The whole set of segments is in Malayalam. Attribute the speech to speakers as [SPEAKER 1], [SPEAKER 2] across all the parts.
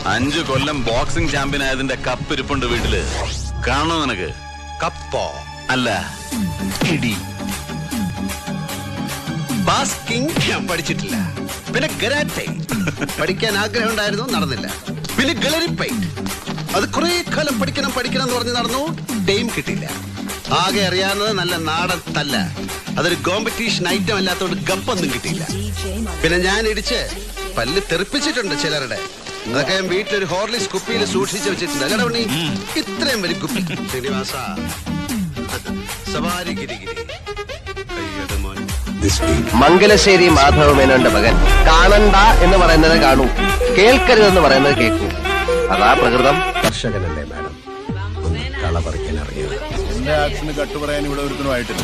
[SPEAKER 1] അഞ്ചു കൊല്ലം ബോക്സിംഗ് ചാമ്പ്യൻ ആയതിന്റെ കപ്പ് ഇരിപ്പുണ്ട് വീട്ടില് കാണണോ നിനക്ക്
[SPEAKER 2] കപ്പോ
[SPEAKER 1] അല്ല ഇടി
[SPEAKER 2] ബാസ്കിംഗ് ഞാൻ പഠിച്ചിട്ടില്ല പിന്നെ ഗരാറ്റെ പഠിക്കാൻ ആഗ്രഹം ഉണ്ടായിരുന്നു നടന്നില്ല പിന്നെ ഗളരിപ്പൈറ്റ് അത് കുറെ കാലം പഠിക്കണം പഠിക്കണം എന്ന് പറഞ്ഞ് നടന്നു ടൈം കിട്ടിയില്ല ആകെ അറിയാവുന്നത് നല്ല നാടൻ തല്ല അതൊരു കോമ്പറ്റീഷൻ ഐറ്റം അല്ലാത്തതുകൊണ്ട് ഗപ്പൊന്നും കിട്ടിയില്ല പിന്നെ ഞാൻ ഇടിച്ച് പല്ല് തെറിപ്പിച്ചിട്ടുണ്ട് ചിലരുടെ അതൊക്കെ ഞാൻ വീട്ടിലൊരു ഹോർലിക്സ് കുപ്പിയിൽ സൂക്ഷിച്ചു വെച്ചിട്ടുണ്ട് അല്ലടാ ഉണ്ണി ഇത്രയും വലിയ കുപ്പി ശ്രീനിവാസ സവാരി ഗിരിഗിരി കയ്യട് മോൻ
[SPEAKER 3] മംഗലശ്ശേരി മാധവ മേനോന്റെ മകൻ കാണണ്ട എന്ന് പറയുന്നത് കാണൂ കേൾക്കരുതെന്ന് പറയുന്നത് കേൾക്കൂ അതാ പ്രകൃതം
[SPEAKER 2] കർഷകനല്ലേ മാഡം ഒന്ന് കള പറിക്കാൻ അറിയാം
[SPEAKER 4] എന്റെ ആക്ഷന് കട്ടു പറയാൻ ഇവിടെ ഒരുത്തനുമായിട്ടില്ല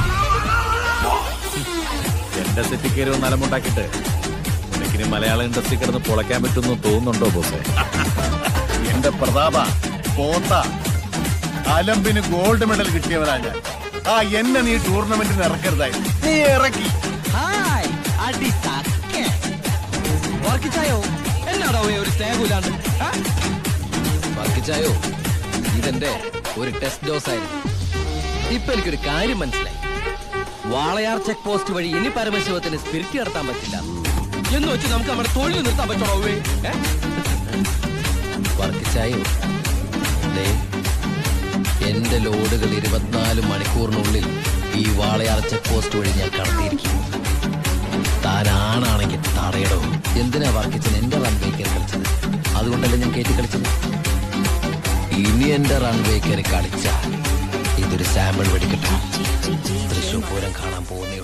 [SPEAKER 4] എന്റെ സെറ്റിൽ കയറി ഒന്ന് അലമുണ്ടാക്കിട്ട് എനിക്കിനി മലയാള ഇൻഡസ്ട്രി കിടന്ന് പൊളയ്ക്കാൻ പറ്റുമെന്ന് തോന്നുന്നുണ്ടോ ബോസേ എന്റെ പ്രതാപ പോത്ത അലമ്പിന് ഗോൾഡ് മെഡൽ കിട്ടിയവനാ ഞാൻ ആ എന്നെ നീ ടൂർണമെന്റിന് ഇറക്കരുതായി നീ ഇറക്കി
[SPEAKER 5] ഹായ് അടി തക്കേ വർക്കിച്ചായോ എന്നാടോ ഒരു സ്നേഹമില്ലാണ്ട് വർക്കിച്ചായോ ഇതെന്റെ ഒരു ടെസ്റ്റ് ഡോസ് ആയിരുന്നു ഇപ്പൊ എനിക്കൊരു കാര്യം മനസ്സിലായി വാളയാർ ചെക്ക് പോസ്റ്റ് വഴി ഇനി പരമശിവത്തിന് സ്പിരിറ്റ് നടത്താൻ പറ്റില്ല എന്ന് വെച്ച് നമുക്ക് നമ്മുടെ തൊഴിൽ നിർത്താൻ പറ്റണോ വർക്കിച്ചായോ ദേ, എന്റെ ലോഡുകൾ ഇരുപത്തിനാല് മണിക്കൂറിനുള്ളിൽ ഈ വാളയാർ ചെക്ക് പോസ്റ്റ് വഴി ഞാൻ കടത്തിയിരിക്കും താൻ ആണാണെങ്കിൽ തടയടോ എന്തിനാ വർക്കിച്ചൻ എന്റെ റൺവേ കയറി കളിച്ചത് അതുകൊണ്ടല്ലേ ഞാൻ കയറ്റി കളിച്ചത് ഇനി എന്റെ റൺവേ കയറി കളിച്ച ഇതൊരു സാമ്പിൾ വെടിക്കട്ടെ തൃശൂർ പൂരം കാണാൻ പോകുന്ന